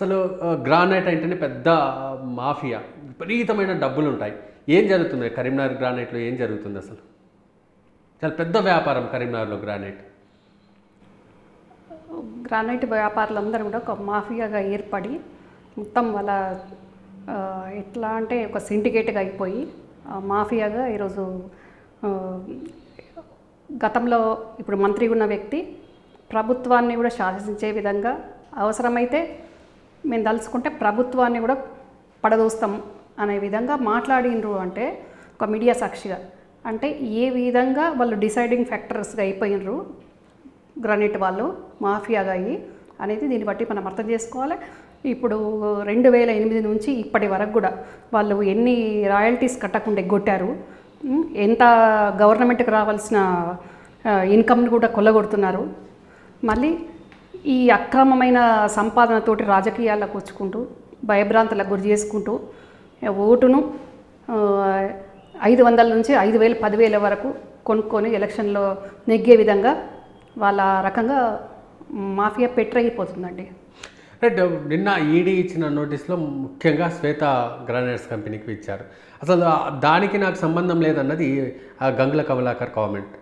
అసలు ఆ, గ్రానైట్ అంటేనే పెద్ద ఆ, మాఫియా విపరీతమైన డబ్బులు ఉంటాయి ఏం జరుగుతుంది కరీంనగర్ గ్రానైట్లో ఏం జరుగుతుంది అసలు చాలా పెద్ద వ్యాపారం కరీంనగర్లో గ్రానైట్ గ్రానైట్ వ్యాపారులందరూ కూడా ఒక మాఫియాగా ఏర్పడి మొత్తం వాళ్ళ ఆ, ఎట్లా అంటే ఒక సిండికేట్గా అయిపోయి ఆ, మాఫియాగా ఈరోజు ఆ, గతంలో ఇప్పుడు మంత్రి ఉన్న వ్యక్తి ప్రభుత్వాన్ని కూడా శాసించే విధంగా అవసరమైతే మేము తలుచుకుంటే ప్రభుత్వాన్ని కూడా పడదోస్తాం అనే విధంగా మాట్లాడినరు అంటే ఒక మీడియా సాక్షిగా అంటే ఏ విధంగా వాళ్ళు డిసైడింగ్ ఫ్యాక్టర్స్గా అయిపోయినరు గ్రానైట్ వాళ్ళు మాఫియాగా అయ్యి అనేది దీన్ని బట్టి మనం అర్థం చేసుకోవాలి ఇప్పుడు రెండు వేల ఎనిమిది నుంచి ఇప్పటి వరకు కూడా వాళ్ళు ఎన్ని రాయల్టీస్ కట్టకుండా ఎగ్గొట్టారు ఉమ్, ఎంత గవర్నమెంట్కి రావాల్సిన ఇన్కమ్ని కూడా కొల్లగొడుతున్నారు మళ్ళీ ఈ అక్రమమైన సంపాదనతోటి రాజకీయాలకు వచ్చుకుంటూ భయభ్రాంతులకు గురి చేసుకుంటూ ఓటును ఆ, ఐదు వందల నుంచి ఐదు వేలు పదివేల వరకు కొనుక్కొని ఎలక్షన్లో నెగ్గే విధంగా వాళ్ళ రకంగా మాఫియా పెట్రైపోతుందండి రైట్ నిన్న ఈడీ ఇచ్చిన నోటీస్లో ముఖ్యంగా శ్వేత గ్రానైట్స్ కంపెనీకి ఇచ్చారు అసలు ఆ దానికి నాకు సంబంధం లేదన్నది ఆ గంగుల కమలాకర్ కామెంట్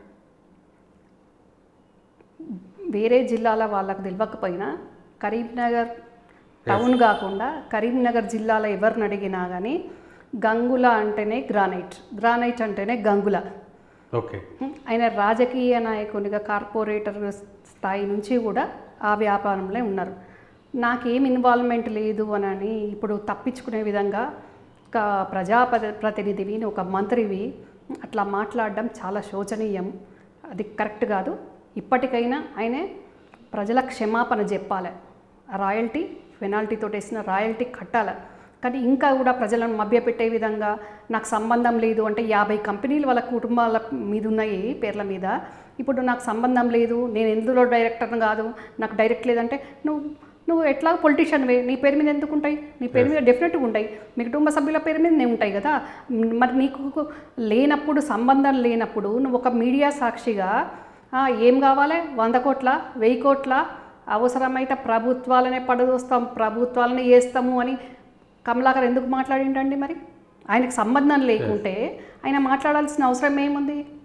వేరే జిల్లాల వాళ్ళకు తెలియకపోయినా కరీంనగర్ టౌన్ కాకుండా కరీంనగర్ జిల్లాలో ఎవరిని అడిగినా కానీ గంగుల అంటేనే గ్రానైట్ గ్రానైట్ అంటేనే గంగుల ఓకే ఆయన రాజకీయ నాయకునిగా కార్పొరేటర్ స్థాయి నుంచి కూడా ఆ వ్యాపారంలో ఉన్నారు నాకేం ఇన్వాల్వ్మెంట్ లేదు అని ఇప్పుడు తప్పించుకునే విధంగా ఒక ప్రజాప్రతి ప్రతినిధివి నువ్వు ఒక మంత్రివి అట్లా మాట్లాడడం చాలా శోచనీయం అది కరెక్ట్ కాదు ఇప్పటికైనా ఆయనే ప్రజల క్షమాపణ చెప్పాలి రాయల్టీ పెనాల్టీతో వేసిన రాయల్టీ కట్టాలి కానీ ఇంకా కూడా ప్రజలను మభ్యపెట్టే విధంగా నాకు సంబంధం లేదు అంటే యాభై కంపెనీలు వాళ్ళ కుటుంబాల మీద ఉన్నాయి పేర్ల మీద ఇప్పుడు నాకు సంబంధం లేదు నేను ఎందులో డైరెక్టర్ కాదు నాకు డైరెక్ట్ లేదంటే నువ్వు నువ్వు ఎట్లా పొలిటీషియన్వే నీ పేరు మీద ఎందుకు ఉంటాయి నీ పేరు మీద డెఫినెట్గా ఉంటాయి మీ కుటుంబ సభ్యుల పేరు మీదనే ఉంటాయి కదా మ్, మరి నీకు లేనప్పుడు సంబంధం లేనప్పుడు నువ్వు ఒక మీడియా సాక్షిగా "ఆ, ఏం కావాలి వంద కోట్ల వెయ్యి కోట్ల అవసరమైతే ప్రభుత్వాలనే పడదోస్తాం ప్రభుత్వాలనే వేస్తాము అని కమలాకర్ ఎందుకు మాట్లాడిండండి మరి ఆయనకు సంబంధం లేకుంటే ఆయన మాట్లాడాల్సిన అవసరం ఏముంది